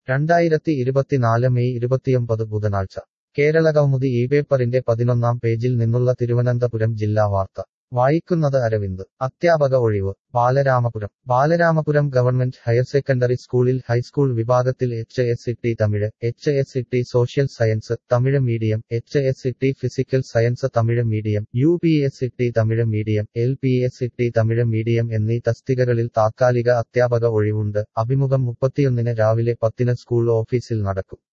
രണ്ടായിരത്തി ഇരുപത്തിനാല് മെയ് ഇരുപത്തിയൊമ്പത് ബുധനാഴ്ച കേരളകൗമുദി ഈ പേപ്പറിന്റെ പതിനൊന്നാം പേജിൽ നിന്നുള്ള തിരുവനന്തപുരം ജില്ലാ വാർത്ത വായിക്കുന്നത് അരവിന്ദ് അധ്യാപക ഒഴിവ് Balaramapuram Balaramapuram government higher secondary സ്കൂളിൽ ഹൈസ്കൂൾ വിഭാഗത്തിൽ H S E Tamil H S E social science Tamil medium H S E physical science Tamil medium U P S E Tamil medium L P S E Tamil medium എന്നീ തസ്തികകളിൽ താത്കാലിക അധ്യാപക ഒഴിവുണ്ട് അഭിമുഖം മുപ്പത്തിയൊന്നിന് രാവിലെ പത്തിന് സ്കൂൾ ഓഫീസിൽ നടക്കും